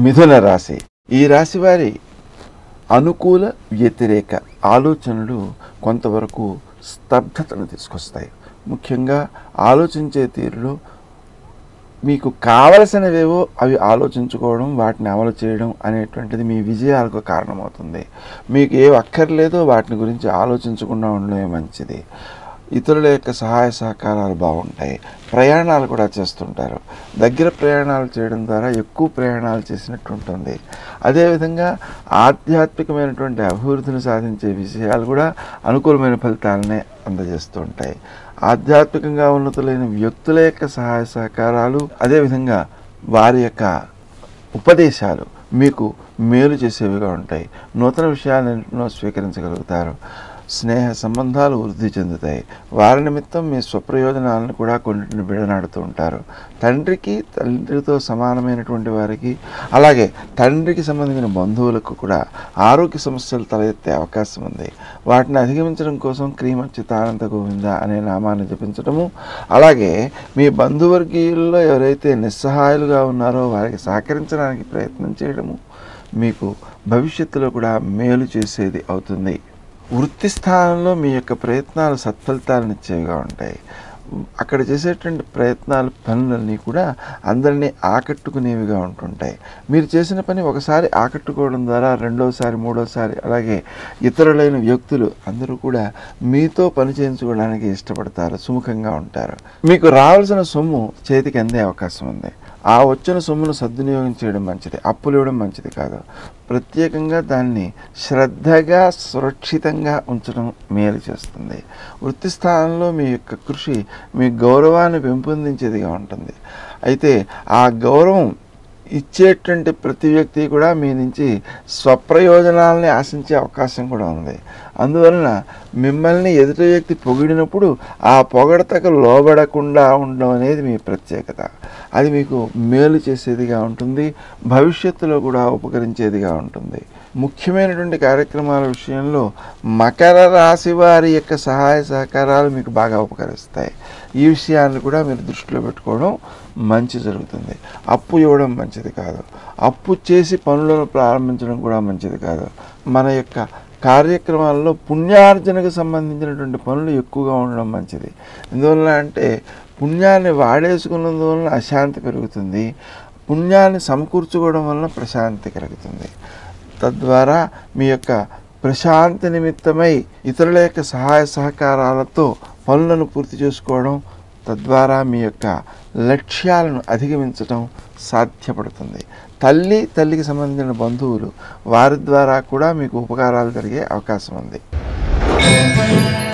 మిథున రాశి ఈ రాశి వారి అనుకూల వ్యతిరేక ఆలోచనలు కొంతవరకు స్తబ్దతను తీసుకొస్తాయి ముఖ్యంగా ఆలోచించే తీరులో మీకు కావలసినవేవో అవి ఆలోచించుకోవడం వాటిని అమలు చేయడం అనేటువంటిది మీ విజయాలకు కారణమవుతుంది మీకు ఏ అక్కర్లేదో వాటిని గురించి ఆలోచించకుండా ఉండడమే మంచిది ఇతరుల యొక్క సహాయ సహకారాలు బాగుంటాయి ప్రయాణాలు కూడా చేస్తుంటారు దగ్గర ప్రయాణాలు చేయడం ద్వారా ఎక్కువ ప్రయాణాలు చేసినట్టు ఉంటుంది అదేవిధంగా ఆధ్యాత్మికమైనటువంటి అభివృద్ధిని సాధించే విషయాలు కూడా అనుకూలమైన ఫలితాలనే అందజేస్తూ ఉంటాయి ఆధ్యాత్మికంగా ఉన్నతులైన వ్యక్తుల యొక్క సహాయ సహకారాలు అదేవిధంగా వారి యొక్క ఉపదేశాలు మీకు మేలు చేసేవిగా ఉంటాయి నూతన విషయాలన్నింటినో స్వీకరించగలుగుతారు స్నేహ సంబంధాలు వృద్ధి చెందుతాయి వారి నిమిత్తం మీ స్వప్రయోజనాలను కూడా కొన్నింటిని విడనాడుతూ ఉంటారు తండ్రికి తండ్రితో సమానమైనటువంటి వారికి అలాగే తండ్రికి సంబంధించిన బంధువులకు కూడా ఆరోగ్య సమస్యలు తలెత్తే అవకాశం ఉంది వాటిని అధిగమించడం కోసం క్రీమచ్చితానంద గోవింద అనే నామాన్ని జపించడము అలాగే మీ బంధువర్గీయుల్లో ఎవరైతే నిస్సహాయులుగా ఉన్నారో వారికి సహకరించడానికి ప్రయత్నం చేయడము మీకు భవిష్యత్తులో కూడా మేలు చేసేది అవుతుంది వృత్తి స్థానంలో మీ యొక్క ప్రయత్నాలు సత్ఫలితాలను ఇచ్చేవిగా ఉంటాయి అక్కడ చేసేటువంటి ప్రయత్నాలు పనులన్నీ కూడా అందరినీ ఆకట్టుకునేవిగా ఉంటుంటాయి మీరు చేసిన పని ఒకసారి ఆకట్టుకోవడం ద్వారా రెండోసారి మూడోసారి అలాగే ఇతరులైన వ్యక్తులు అందరూ కూడా మీతో పని చేయించుకోవడానికి ఇష్టపడతారు సుముఖంగా ఉంటారు మీకు రావాల్సిన సొమ్ము చేతికి అందే అవకాశం ఉంది ఆ వచ్చిన సొమ్మును సద్వినియోగం చేయడం మంచిది అప్పులు ఇవ్వడం మంచిది కాదు ప్రత్యేకంగా దాన్ని శ్రద్ధగా సురక్షితంగా ఉంచడం మేలు చేస్తుంది వృత్తి స్థానంలో మీ యొక్క కృషి మీ గౌరవాన్ని పెంపొందించేదిగా ఉంటుంది అయితే ఆ గౌరవం ఇచ్చేటువంటి ప్రతి వ్యక్తి కూడా మీ నుంచి స్వప్రయోజనాలని ఆశించే అవకాశం కూడా ఉంది అందువలన మిమ్మల్ని ఎదుటి వ్యక్తి పొగిడినప్పుడు ఆ పొగడతకు లోబడకుండా ఉండడం అనేది మీ ప్రత్యేకత అది మీకు మేలు చేసేదిగా ఉంటుంది భవిష్యత్తులో కూడా ఉపకరించేదిగా ఉంటుంది ముఖ్యమైనటువంటి కార్యక్రమాల విషయంలో మకర రాశి వారి యొక్క సహాయ సహకారాలు మీకు బాగా ఉపకరిస్తాయి ఈ విషయాన్ని కూడా మీరు దృష్టిలో పెట్టుకోవడం మంచి జరుగుతుంది అప్పు ఇవ్వడం మంచిది కాదు అప్పు చేసి పనులను ప్రారంభించడం కూడా మంచిది కాదు మన యొక్క కార్యక్రమాల్లో పుణ్యార్జనకు సంబంధించినటువంటి పనులు ఎక్కువగా ఉండడం మంచిది ఎందువల్ల అంటే పుణ్యాన్ని వాడేసుకున్నందువలన అశాంతి పెరుగుతుంది పుణ్యాన్ని సమకూర్చుకోవడం వలన ప్రశాంతి కలుగుతుంది తద్వారా మీ యొక్క ప్రశాంతి నిమిత్తమై ఇతరుల యొక్క సహాయ సహకారాలతో పనులను పూర్తి చేసుకోవడం తద్వారా మీ యొక్క లక్ష్యాలను అధిగమించడం సాధ్యపడుతుంది తల్లి తల్లికి సంబంధించిన బంధువులు వారి ద్వారా కూడా మీకు ఉపకారాలు జరిగే అవకాశం ఉంది